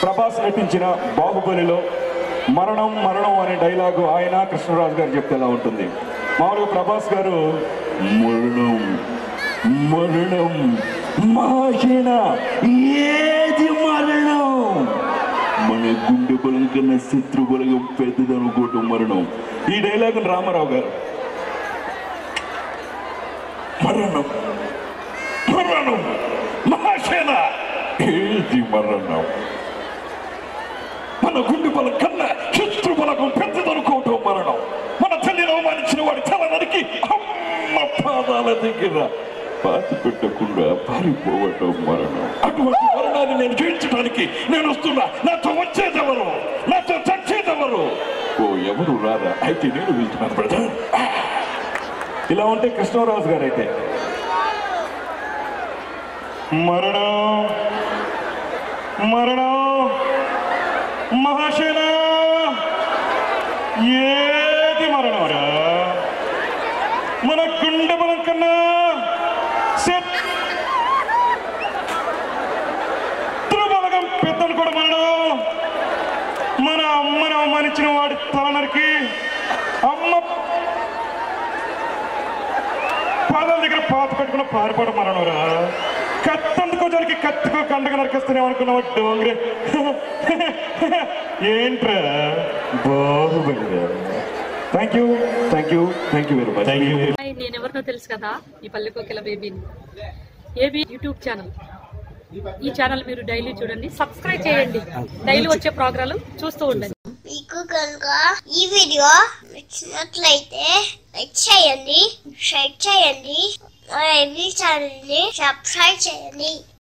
ప్రభాస్ నటించిన బాహుబలిలో మరణం మరణం అనే డైలాగు ఆయన కృష్ణరాజు గారు చెప్తే ఎలా ఉంటుంది మామూలుగా ప్రభాస్ గారు మరణం మరణం మహాశేన ఏది మరణం మన గుండె బలం కన్నా శత్రు బలం పెద్దదనుకోవటం మరణం ఈ డైలాగ్ రామారావు గారు మరణం మరణం మహాసేన ఏది మరణం మన గుండె బలం కన్నా శత్రు బలకం పెద్దదనుకోవటం మరణం మన తల్లిని అవమానించిన వాడి తల నరికి అమ్మ పాదాల దగ్గర పాతి పెట్టకుండా పారిపోవటం మరణం అటువంటి మరణాన్ని నేను జయించడానికి నేను వస్తున్నా నాతో వచ్చేదెవరు నాతో చచ్చేదెవరు ఓ ఎవరు రారా అయితే నేను వెళ్తున్నాను బ్రదర్ ఇలా ఉంటే కృష్ణరాజు గారు అయితే మరణం మరణం మహాశైల ఏది మరణంరా మన గుండె బలం కన్నా శత్రు బలగం పెద్దలు కూడా మరణం మన అమ్మని అవమానించిన వాడి తల నరికి అమ్మ పాదాల దగ్గర పాత పెట్టుకున్న పారిపోవడం మరణంరా కత్తందుకోవడానికి కత్తికో కండగా నరికేస్తానే అనుకున్నావు డోంగ్రే ఏంట్రా బాహుబలిరా thank you thank you thank you very much thank you hi, నేను ఎవరినో తెలుసు కదా ఈ పల్లెకోకిల బేబీని ఏబీ యూట్యూబ్ ఛానల్ ఈ ఛానల్ మీరు డైలీ చూడండి సబ్స్క్రైబ్ చేయండి డైలీ వచ్చే ప్రోగ్రాలు చూస్తూ ఉండండి మీకు కనుక ఈ వీడియో నచ్చినట్లయితే లైక్ చేయండి షేర్ చేయండి మా ఛానల్ ని సబ్స్క్రైబ్ చేయండి